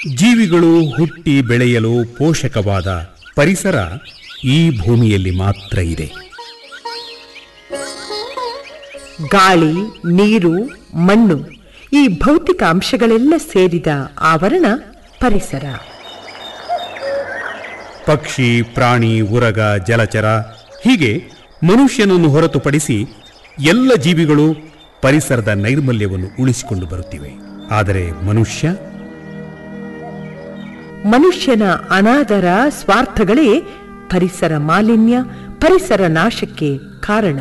ಜೀವಿಗಳು ಹುಟ್ಟಿ ಬೆಳೆಯಲು ಪೋಷಕವಾದ ಪರಿಸರ ಈ ಭೂಮಿಯಲ್ಲಿ ಮಾತ್ರ ಇದೆ ಗಾಳಿ ನೀರು ಮಣ್ಣು ಈ ಭೌತಿಕ ಅಂಶಗಳೆಲ್ಲ ಸೇರಿದ ಆವರಣ ಪರಿಸರ ಪಕ್ಷಿ ಪ್ರಾಣಿ ಉರಗ ಜಲಚರ ಹೀಗೆ ಮನುಷ್ಯನನ್ನು ಹೊರತುಪಡಿಸಿ ಎಲ್ಲ ಜೀವಿಗಳು ಪರಿಸರದ ನೈರ್ಮಲ್ಯವನ್ನು ಉಳಿಸಿಕೊಂಡು ಬರುತ್ತಿವೆ ಆದರೆ ಮನುಷ್ಯ ಮನುಷ್ಯನ ಅನಾದರ ಸ್ವಾರ್ಥಗಳೇ ಪರಿಸರ ಮಾಲಿನ್ಯ ಪರಿಸರ ನಾಶಕ್ಕೆ ಕಾರಣ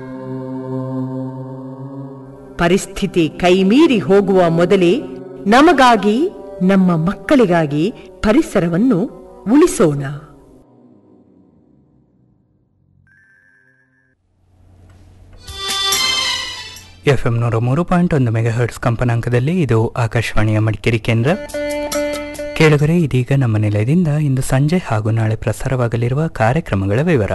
ಪರಿಸ್ಥಿತಿ ಕೈಮೀರಿ ಹೋಗುವ ಮೊದಲೇ ನಮಗಾಗಿ ನಮ್ಮ ಮಕ್ಕಳಿಗಾಗಿ ಪರಿಸರವನ್ನು ಉಳಿಸೋಣ ಎಫ್ ಎಂ ನೂರ ಮೂರು ಪಾಯಿಂಟ್ ಒಂದು ಮೆಗಾ ಹರ್ಟ್ಸ್ ಕಂಪನಾಂಕದಲ್ಲಿ ಇದು ಆಕಾಶವಾಣಿಯ ಮಡಿಕೇರಿ ಕೇಂದ್ರ ಕೇಳುಗರೆ ಇದೀಗ ನಮ್ಮ ನಿಲಯದಿಂದ ಇಂದು ಸಂಜೆ ಹಾಗೂ ನಾಳೆ ಪ್ರಸಾರವಾಗಲಿರುವ ಕಾರ್ಯಕ್ರಮಗಳ ವಿವರ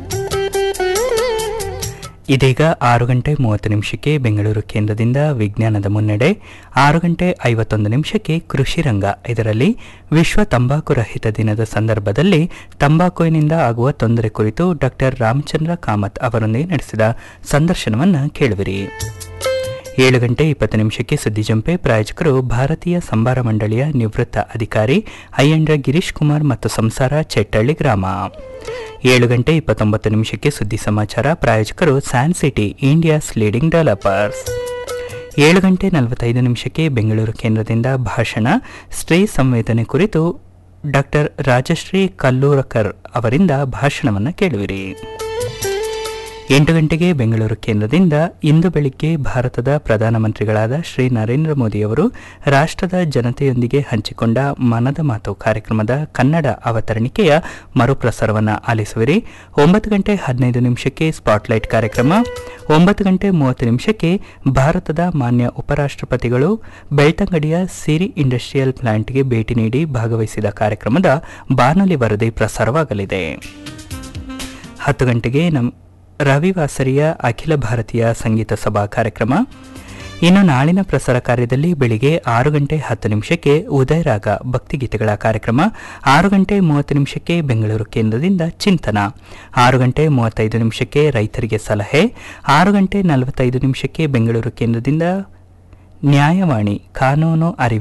ಇದೀಗ ಆರು ಗಂಟೆ ಮೂವತ್ತು ನಿಮಿಷಕ್ಕೆ ಬೆಂಗಳೂರು ಕೇಂದ್ರದಿಂದ ವಿಜ್ಞಾನದ ಮುನ್ನಡೆ ಆರು ಗಂಟೆ ಐವತ್ತೊಂದು ನಿಮಿಷಕ್ಕೆ ಕೃಷಿ ರಂಗ ಇದರಲ್ಲಿ ವಿಶ್ವ ತಂಬಾಕು ರಹಿತ ದಿನದ ಸಂದರ್ಭದಲ್ಲಿ ತಂಬಾಕುವಿನಿಂದ ಆಗುವ ತೊಂದರೆ ಕುರಿತು ಡಾಕ್ಟರ್ ರಾಮಚಂದ್ರ ಕಾಮತ್ ಅವರೊಂದಿಗೆ ನಡೆಸಿದ ಸಂದರ್ಶನವನ್ನು ಕೇಳುವಿರಿ ಏಳು ಗಂಟೆ ಇಪ್ಪತ್ತು ನಿಮಿಷಕ್ಕೆ ಸುದ್ದಿ ಜಂಪೆ ಪ್ರಾಯೋಜಕರು ಭಾರತೀಯ ಸಂಬಾರ ಮಂಡಳಿಯ ನಿವೃತ್ತ ಅಧಿಕಾರಿ ಅಯ್ಯಂಡ್ರ ಗಿರೀಶ್ ಕುಮಾರ್ ಮತ್ತು ಸಂಸಾರ ಚೆಟ್ಟಳ್ಳಿ ಗ್ರಾಮ ಏಳು ಗಂಟೆ ಇಪ್ಪತ್ತೊಂಬತ್ತು ನಿಮಿಷಕ್ಕೆ ಸುದ್ದಿ ಸಮಾಚಾರ ಪ್ರಾಯೋಜಕರು San City India's leading developers ಏಳು ಗಂಟೆ ನಲವತ್ತೈದು ನಿಮಿಷಕ್ಕೆ ಬೆಂಗಳೂರು ಕೇಂದ್ರದಿಂದ ಭಾಷಣ ಸ್ತ್ರೀ ಸಂವೇದನೆ ಕುರಿತು ಡಾಕ್ಟರ್ ರಾಜಶ್ರೀ ಕಲ್ಲೂರಕರ್ ಅವರಿಂದ ಭಾಷಣವನ್ನು ಕೇಳುವಿರಿ ಎಂಟು ಗಂಟೆಗೆ ಬೆಂಗಳೂರು ಕೇಂದ್ರದಿಂದ ಇಂದು ಬೆಳಿಗ್ಗೆ ಭಾರತದ ಪ್ರಧಾನಮಂತ್ರಿಗಳಾದ ಶ್ರೀ ನರೇಂದ್ರ ಮೋದಿಯವರು ರಾಷ್ಟ್ರದ ಜನತೆಯೊಂದಿಗೆ ಹಂಚಿಕೊಂಡ ಮನದ ಮಾತು ಕಾರ್ಯಕ್ರಮದ ಕನ್ನಡ ಅವತರಣಿಕೆಯ ಮರುಪ್ರಸಾರವನ್ನು ಆಲಿಸುವಿರಿ ಒಂಬತ್ತು ಗಂಟೆ ಹದಿನೈದು ನಿಮಿಷಕ್ಕೆ ಸ್ಪಾಟ್ಲೈಟ್ ಕಾರ್ಯಕ್ರಮ ಒಂಬತ್ತು ಗಂಟೆ ಮೂವತ್ತು ನಿಮಿಷಕ್ಕೆ ಭಾರತದ ಮಾನ್ಯ ಉಪರಾಷ್ಟ್ರಪತಿಗಳು ಬೆಳ್ತಂಗಡಿಯ ಸಿರಿ ಇಂಡಸ್ಟ್ರಿಯಲ್ ಪ್ಲಾಂಟ್ಗೆ ಭೇಟಿ ನೀಡಿ ಭಾಗವಹಿಸಿದ ಕಾರ್ಯಕ್ರಮದ ಬಾನುಲಿ ವರದಿ ಪ್ರಸಾರವಾಗಲಿದೆ ಹತ್ತು ಗಂಟೆಗೆ ನಮ್ಮ ರವಿವಾಸರಿಯ ಅಖಿಲ ಭಾರತೀಯ ಸಂಗೀತ ಸಭಾ ಕಾರ್ಯಕ್ರಮ ಇನ್ನು ನಾಳಿನ ಪ್ರಸಾರ ಕಾರ್ಯದಲ್ಲಿ ಬೆಳಿಗ್ಗೆ ಆರು ಗಂಟೆ ಹತ್ತು ನಿಮಿಷಕ್ಕೆ ಉದಯರಾಗ ಭಕ್ತಿಗೀತೆಗಳ ಕಾರ್ಯಕ್ರಮ ಆರು ಗಂಟೆ ಮೂವತ್ತು ನಿಮಿಷಕ್ಕೆ ಬೆಂಗಳೂರು ಕೇಂದ್ರದಿಂದ ಚಿಂತನ ಆರು ಗಂಟೆ ಮೂವತ್ತೈದು ನಿಮಿಷಕ್ಕೆ ರೈತರಿಗೆ ಸಲಹೆ ಆರು ಗಂಟೆ ನಲವತ್ತೈದು ನಿಮಿಷಕ್ಕೆ ಬೆಂಗಳೂರು ಕೇಂದ್ರದಿಂದ ನ್ಯಾಯವಾಣಿ ಕಾನೂನು ಅರಿವು